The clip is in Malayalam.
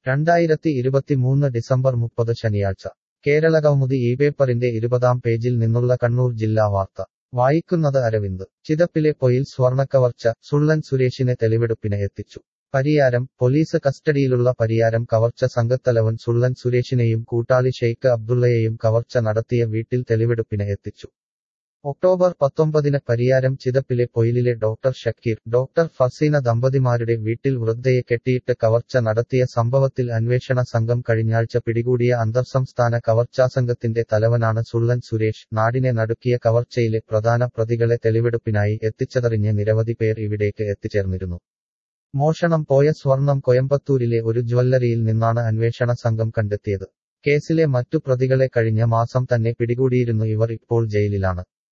രണ്ടായിരത്തി ഇരുപത്തിമൂന്ന് ഡിസംബർ മുപ്പത് ശനിയാഴ്ച കേരളകൗമുദി ഈ പേപ്പറിന്റെ ഇരുപതാം പേജിൽ നിന്നുള്ള കണ്ണൂർ ജില്ലാ വാർത്ത വായിക്കുന്നത് അരവിന്ദ് ചിതപ്പിലെ പൊയിൽ സ്വർണക്കവർച്ച സുള്ളൻ സുരേഷിനെ തെളിവെടുപ്പിന് എത്തിച്ചു പരിയാരം പോലീസ് കസ്റ്റഡിയിലുള്ള പരിയാരം കവർച്ച സംഘത്തലവൻ സുള്ളൻ സുരേഷിനെയും കൂട്ടാളി ഷെയ്ഖ് അബ്ദുള്ളയെയും കവർച്ച നടത്തിയ വീട്ടിൽ തെളിവെടുപ്പിന് എത്തിച്ചു ഒക്ടോബർ പത്തൊമ്പതിന് പരിയാരം ചിതപ്പിലെ പൊയിലിലെ ഡോക്ടർ ഷക്കീർ ഡോക്ടർ ഫസീന ദമ്പതിമാരുടെ വീട്ടിൽ വൃദ്ധയെ കെട്ടിയിട്ട് കവർച്ച നടത്തിയ സംഭവത്തിൽ അന്വേഷണ സംഘം കഴിഞ്ഞാഴ്ച പിടികൂടിയ അന്തർസംസ്ഥാന കവർച്ചാസംഘത്തിന്റെ തലവനാണ് സുള്ളൻ സുരേഷ് നാടിനെ നടുക്കിയ കവർച്ചയിലെ പ്രധാന പ്രതികളെ തെളിവെടുപ്പിനായി എത്തിച്ചതറിഞ്ഞ് നിരവധി പേർ ഇവിടേക്ക് എത്തിച്ചേർന്നിരുന്നു മോഷണം പോയ സ്വർണം കോയമ്പത്തൂരിലെ ഒരു ജ്വല്ലറിയിൽ നിന്നാണ് അന്വേഷണ സംഘം കണ്ടെത്തിയത് കേസിലെ മറ്റു പ്രതികളെ കഴിഞ്ഞ മാസം തന്നെ പിടികൂടിയിരുന്നു ഇവർ ഇപ്പോൾ ജയിലിലാണ്